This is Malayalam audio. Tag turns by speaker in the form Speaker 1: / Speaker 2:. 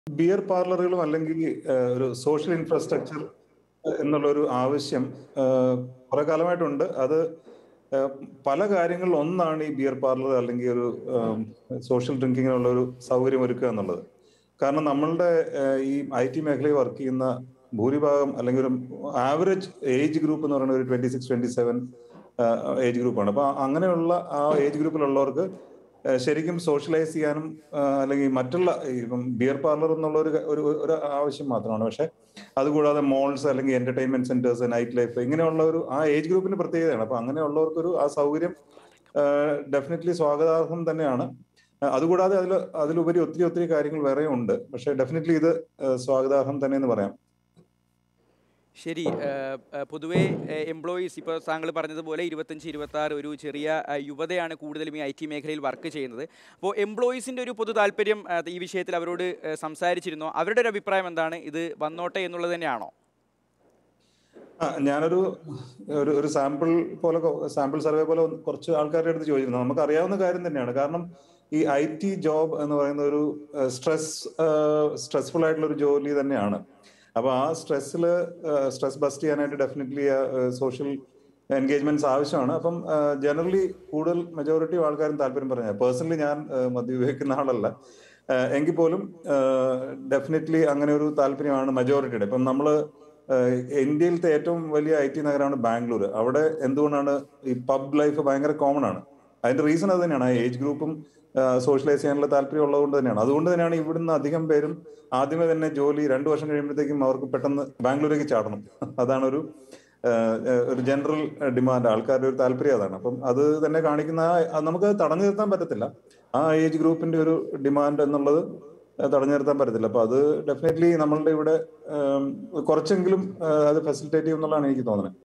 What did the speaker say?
Speaker 1: ബിയർ പാർലറുകളും അല്ലെങ്കിൽ ഏഹ്, ഒരു സോഷ്യൽ ഇൻഫ്രാസ്ട്രക്ചർ എന്നുള്ള ഒരു ആവശ്യം ഏഹ്, കുറെ കാലമായിട്ടുണ്ട് അത് ഏഹ്, പല കാര്യങ്ങളിൽ ഒന്നാണ് ഈ ബിയർ പാർലർ അല്ലെങ്കിൽ ഒരു സോഷ്യൽ ഡ്രിങ്കിങ്ങിനുള്ള ഒരു സൗകര്യം ഒരുക്കുക എന്നുള്ളത് കാരണം നമ്മളുടെ ഏഹ്, ഈ ഐ ടി മേഖലയിൽ വർക്ക് ചെയ്യുന്ന ഭൂരിഭാഗം അല്ലെങ്കിൽ ഒരു ആവറേജ് ഏജ് ഗ്രൂപ്പ് എന്ന് പറയുന്നത് ഒരു twenty six twenty seven age ഗ്രൂപ്പാണ് അപ്പൊ അങ്ങനെയുള്ള ആ ഏജ് ഗ്രൂപ്പിലുള്ളവർക്ക് ഏഹ് ശരിക്കും സോഷ്യലൈസ് ചെയ്യാനും ആഹ് അല്ലെങ്കിൽ മറ്റുള്ള ഈ ഇപ്പം ബിയർ പാർലർ എന്നുള്ള ഒരു ഒരു ഒരു ആവശ്യം മാത്രമാണ് പക്ഷെ അതുകൂടാതെ മോൾസ് അല്ലെങ്കിൽ എന്റർടൈൻമെന്റ് സെന്റേഴ്സ് നൈറ്റ് ലൈഫ് ഇങ്ങനെയുള്ള ഒരു ആ ഏജ് ഗ്രൂപ്പിന്റെ പ്രത്യേകതയാണ് അപ്പൊ അങ്ങനെയുള്ളവർക്കൊരു ആ സൗകര്യം ഡെഫിനറ്റ്ലി സ്വാഗതാർഹം തന്നെയാണ് ആഹ് അതുകൂടാതെ അതിൽ അതിലുപരി ഒത്തിരി ഒത്തിരി കാര്യങ്ങൾ വേറെ ഉണ്ട് പക്ഷെ ഡെഫിനറ്റ്ലി ഇത് ആഹ് സ്വാഗതാർഹം തന്നെ എന്ന് പറയാം
Speaker 2: ശരി ഏഹ്, ഏഹ്, പൊതുവേ എംപ്ലോയീസ് ഇപ്പോൾ താങ്കൾ പറഞ്ഞതുപോലെ ഇരുപത്തഞ്ച് ഇരുപത്തി ആറ് ഒരു ചെറിയ ഏഹ്, യുവതയാണ് കൂടുതലും ഈ ഐ ടി മേഖലയിൽ വർക്ക് ചെയ്യുന്നത് അപ്പോൾ എംപ്ലോയീസിൻ്റെ ഒരു പൊതു താല്പര്യം ഏഹ്, ഈ വിഷയത്തിൽ അവരോട് ഏഹ്, സംസാരിച്ചിരുന്നോ അവരുടെ ഒരു അഭിപ്രായം എന്താണ് ഇത് വന്നോട്ടെ എന്നുള്ളത് തന്നെയാണോ
Speaker 1: ആ, ഞാനൊരു ഒരു ഒരു സാമ്പിൾ പോലെ സാമ്പിൾ സർവേ പോലെ ഒന്ന് കുറച്ച് ആൾക്കാരുടെ അടുത്ത് ചോദിച്ചിരുന്നു നമുക്ക് അറിയാവുന്ന കാര്യം തന്നെയാണ് കാരണം ഈ ഐ ടി ജോബ് എന്ന് പറയുന്ന ഒരു സ്ട്രെസ് സ്ട്രെസ്ഫുൾ ആയിട്ടുള്ള ഒരു ജോലി തന്നെയാണ് അപ്പൊ ആ സ്ട്രെസ്സിൽ സ്ട്രെസ് ബസ്റ്റ് ചെയ്യാനായിട്ട് ഡെഫിനറ്റ്ലി സോഷ്യൽ എൻഗേജ്മെന്റ്സ് ആവശ്യമാണ് അപ്പം ജനറലി കൂടുതൽ മെജോറിറ്റി ആൾക്കാരും താല്പര്യം പറഞ്ഞ പേഴ്സണലി ഞാൻ ആ, മദ്യം ഉപയോഗിക്കുന്ന ആളല്ല ആ, എങ്കിൽ പോലും ഡെഫിനറ്റ്ലി അങ്ങനെ ഒരു താല്പര്യമാണ് മെജോറിറ്റിയുടെ ഇപ്പം നമ്മള് ഏഹ് ഇന്ത്യയിലത്തെ ഏറ്റവും വലിയ ഐ ടി നഗരമാണ് ബാംഗ്ലൂർ അവിടെ എന്തുകൊണ്ടാണ് ഈ പബ് ലൈഫ് ഭയങ്കര കോമൺ ആണ് അതിന്റെ റീസൺ അത് തന്നെയാണ് ആ ഏജ് ഗ്രൂപ്പും സോഷ്യലൈസ് ചെയ്യാനുള്ള താല്പര്യം ഉള്ളതുകൊണ്ട് തന്നെയാണ് അതുകൊണ്ട് തന്നെയാണ് ഇവിടുന്ന് അധികം പേരും ആദ്യമേ തന്നെ ജോലി രണ്ടു വർഷം കഴിയുമ്പോഴത്തേക്കും അവർക്ക് പെട്ടെന്ന് ബാംഗ്ലൂരേക്ക് ചാടണം അതാണ് ഒരു ഏഹ്, ഏഹ്, ഒരു ജനറൽ ഡിമാൻഡ് ആൾക്കാരുടെ ഒരു താല്പര്യം അതാണ് അപ്പം അത് തന്നെ കാണിക്കുന്ന ആ- അത് നമുക്ക് തടഞ്ഞു നിർത്താൻ പറ്റത്തില്ല ആ ഏജ് ഗ്രൂപ്പിന്റെ ഒരു ഡിമാൻഡ് എന്നുള്ളത് തടഞ്ഞു നിർത്താൻ പറ്റത്തില്ല അപ്പൊ അത് ഡെഫിനറ്റ്ലി നമ്മളുടെ ഇവിടെ ഏം, കുറച്ചെങ്കിലും ഏഹ്, അത് ഫെസിലിറ്റേറ്റ് ചെയ്യും എന്നുള്ളതാണ് എനിക്ക് തോന്നുന്നത്